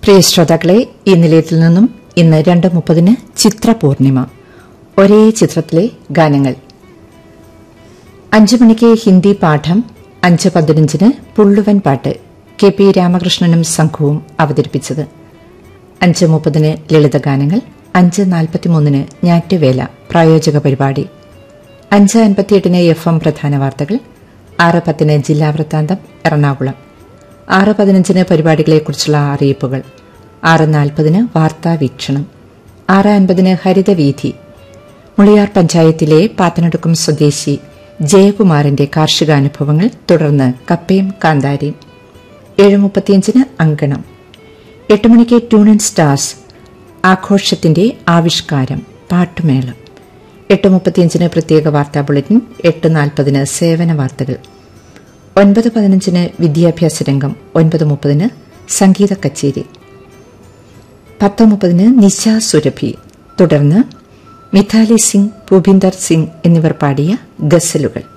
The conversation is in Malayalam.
പ്രിയ ശ്രോതാക്കളെ ഈ നിലയത്തിൽ നിന്നും ഇന്ന് രണ്ട് മുപ്പതിന് ചിത്രപൂർണിമ ഒരേ ചിത്രത്തിലെ ഗാനങ്ങൾ അഞ്ചു മണിക്ക് ഹിന്ദി പാഠം അഞ്ച് പതിനഞ്ചിന് പുള്ളുവൻ പാട്ട് കെ പി രാമകൃഷ്ണനും സംഘവും അവതരിപ്പിച്ചത് അഞ്ച് മുപ്പതിന് ലളിതഗാനങ്ങൾ അഞ്ച് നാൽപ്പത്തിമൂന്നിന് ഞാറ്റുവേല പ്രായോജക പരിപാടി അഞ്ച് അൻപത്തിയെട്ടിന് എഫ് എം പ്രധാന വാർത്തകൾ ആറ് പത്തിന് ജില്ലാ വൃത്താന്തം എറണാകുളം ആറ് പതിനഞ്ചിന് പരിപാടികളെക്കുറിച്ചുള്ള അറിയിപ്പുകൾ ആറ് നാൽപ്പതിന് വാർത്താ വീക്ഷണം ആറ് അൻപതിന് ഹരിതവീഥി മുളിയാർ പഞ്ചായത്തിലെ പാത്തനടുക്കം സ്വദേശി ജയകുമാറിന്റെ കാർഷികാനുഭവങ്ങൾ തുടർന്ന് കപ്പയും കാന്താരിയും ഏഴ് മുപ്പത്തിയഞ്ചിന് അങ്കണം എട്ട് മണിക്ക് ട്യൂൺ സ്റ്റാർസ് ആഘോഷത്തിന്റെ ആവിഷ്കാരം പാട്ടുമേളം എട്ട് മുപ്പത്തിയഞ്ചിന് പ്രത്യേക വാർത്താ ബുള്ളറ്റിൻ എട്ട് നാൽപ്പതിന് സേവന വാർത്തകൾ ഒൻപത് പതിനഞ്ചിന് വിദ്യാഭ്യാസ രംഗം ഒൻപത് മുപ്പതിന് സംഗീത കച്ചേരി പത്ത് മുപ്പതിന് നിശ സുരഭി തുടർന്ന് മിഥാലി സിംഗ് ഭൂപിന്ദർ സിംഗ് എന്നിവർ പാടിയ ഗസലുകൾ